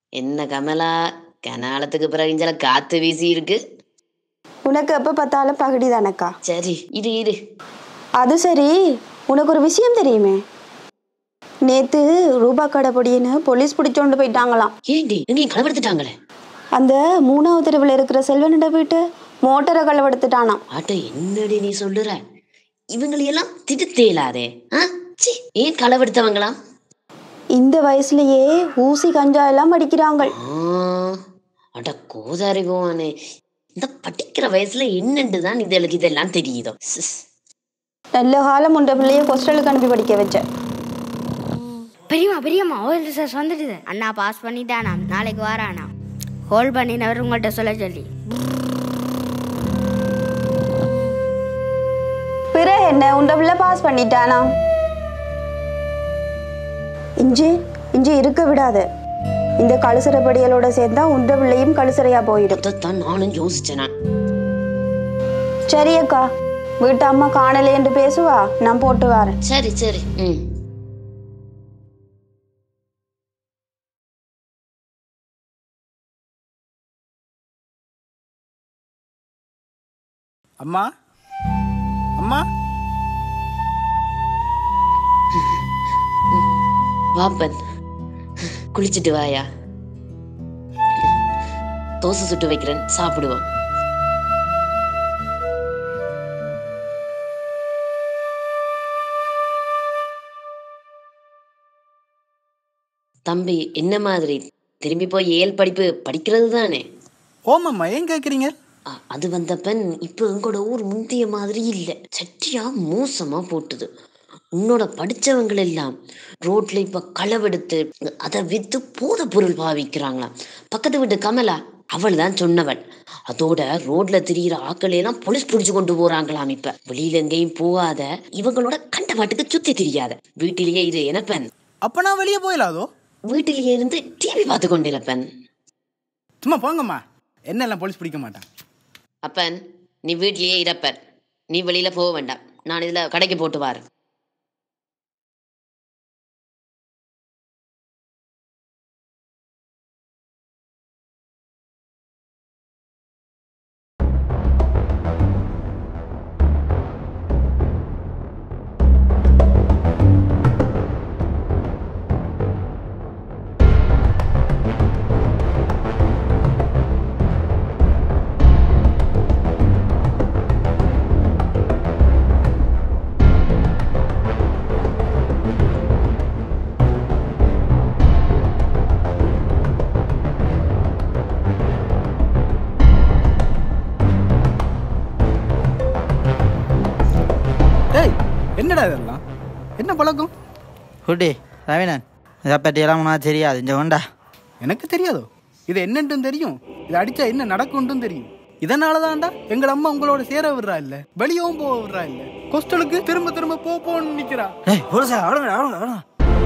என்ன கமலா கனாலத்துக்கு பிறகு இஞ்சல காத்து வீசி இருக்கு உனக்கு எப்போ பார்த்தாலும் பகடி தானக்கா சரி இரு இரு அது சரி உனக்கு ஒரு விஷயம் தெரியுமே நேத்து ரூபா கடை பொடின்னு போலீஸ் பிடிச்சோண்டு போயிட்டாங்களாம் ஏண்டி எங்கேயும் களவெடுத்துட்டாங்களே அந்த மூணாவது தெருவில் இருக்கிற செல்வனிட வீட்டு மோட்டரை களவெடுத்துட்டானாம் ஆட்ட என்னடி நீ சொல்லுற இவங்களையெல்லாம் திருத்தேலாதே ஆ சி ஏன் களவெடுத்தவங்களாம் இந்த வயசுலயே ஊசி கஞ்சா எல்லாம் படிக்கிறாங்க ஆ, அட கோதாரி போவானே இந்த படிக்கிற வயசுல என்னண்டு தான் இதளுக்கு இதெல்லாம் தெரியுதோ சிஸ். நல்ல காலம் உண்ட பிள்ளைய ஹாஸ்டலுக்கு அனுப்பி படிக்க வச்சேன் பெரியம்மா பெரியம்மா ஓஎல் ரிசர்ச் வந்துடுது அண்ணா பாஸ் பண்ணிட்டானா நாளைக்கு வாரானா ஹோல்ட் பண்ணினவர் உங்கள்கிட்ட சொல்ல சொல்லி பிறகு என்ன உண்ட பிள்ளை பாஸ் பண்ணிட்டானா இஞ்சி இஞ்சி இருக்க விடாத இந்த கழுசரை படிகளோட சேர்ந்தா உண்ட பிள்ளையும் கழுசரையா போயிடும் அதைத்தான் நானும் யோசிச்சேன் நான். சரி அக்கா வீட்டு அம்மா காணலே என்று பேசுவா நான் போட்டு வரேன் சரி சரி ம் அம்மா அம்மா வாப்பன் குளிச்சிட்டு வாயா தோசை சுட்டு வைக்கிறேன் சாப்பிடுவோம் தம்பி என்ன மாதிரி திரும்பி போய் ஏல் படிப்பு படிக்கிறது தானே ஓமம்மா ஏன் கேட்குறீங்க அ- அது வந்தப்பன் இப்போ எங்களோட ஊர் முந்திய மாதிரி இல்லை சட்டியா மோசமா போட்டுது உன்னோட படிச்சவங்கள் எல்லாம் ரோட்ல இப்ப களவெடுத்து அதை வித்து போத பொருள் பாவிக்கிறாங்களாம் பக்கத்து வீட்டு கமலா அவள் தான் சொன்னவள் அதோட ரோட்ல திரியிற ஆக்களை எல்லாம் போலீஸ் பிடிச்சு கொண்டு போறாங்களாம் இப்ப வெளியில எங்கேயும் போகாத இவங்களோட கண்ட பாட்டுக்கு சுத்தி தெரியாத வீட்டிலேயே இரு எனப்பன் அப்போ நான் வெளியே போயிடலாதோ வீட்டிலேயே இருந்து டிவி பார்த்து கொண்டிருப்பன் சும்மா போங்கம்மா என்னெல்லாம் போலீஸ் பிடிக்க மாட்டான் அப்பன் நீ வீட்லயே இருப்பர் நீ வெளியில போக வேண்டாம் நான் இதுல கடைக்கு போட்டு வாரேன் டேய் என்னடா இதெல்லாம் என்ன பழக்கம் குட்டி ரவினன் இதை பற்றியெல்லாம் உனக்கு தெரியாது இந்த கொண்டா எனக்கு தெரியாதோ இது என்னன்ட்டும் தெரியும் இது அடிச்சா என்ன நடக்கும்ட்டும் தெரியும் இதனால தான்டா எங்கள் அம்மா உங்களோட சேர விடுறா இல்ல வெளியவும் போக விடுறா இல்ல கொஸ்டலுக்கு திரும்ப திரும்ப போ போன்னு நிக்கிறா ஏய் போலீஸா அவ்வளோ அவ்வளோ அவ்வளோ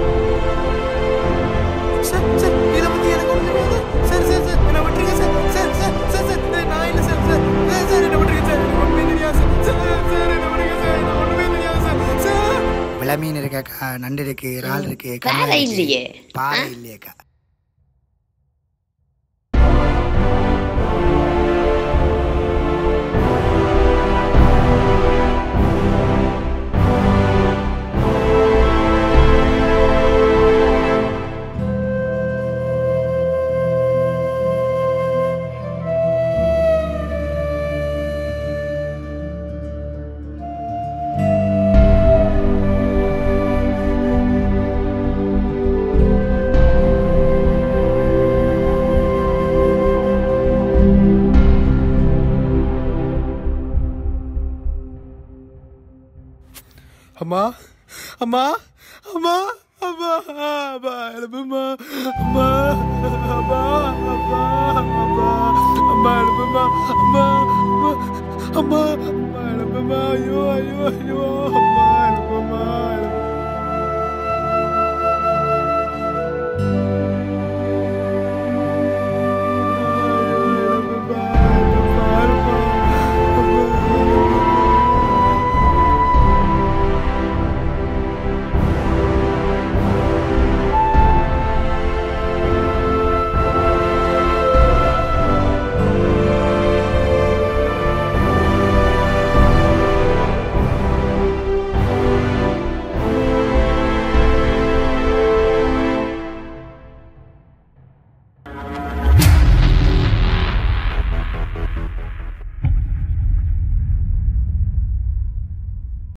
சார் சார் இதை பத்தி எனக்கு ஒண்ணும் தெரியாது சார் சார் சார் என்ன விட்டுருங்க sir sir sir sir sir டேய், நான் இல்லை சார் சார் சார் சார் என்ன விட்டுருங்க சார் எனக்கு ஒண்ணுமே தெரியாது சார் சார் சார் என்ன விட்டுருங்க சார் எனக்கு ஒண்ணுமே தெரியாது சார் சார் விளமீன் இருக்கக்கா நண்டு இருக்கு இறால் இருக்கு வேற கண்ணா இருக்கு. இல்லையே. பாறை ஆ? இல்லையக்கா அம்மா அம்மா அம்மா அம்மா அம்மா எழுப்புமா அம்மா அம்மா அம்மா அம்மா அம்மா எழுப்புமா அம்மா அம்மா அம்மா அம்மா எழுப்புமா ஐயோ ஐயோ ஐயோ அம்மா எழுப்புமா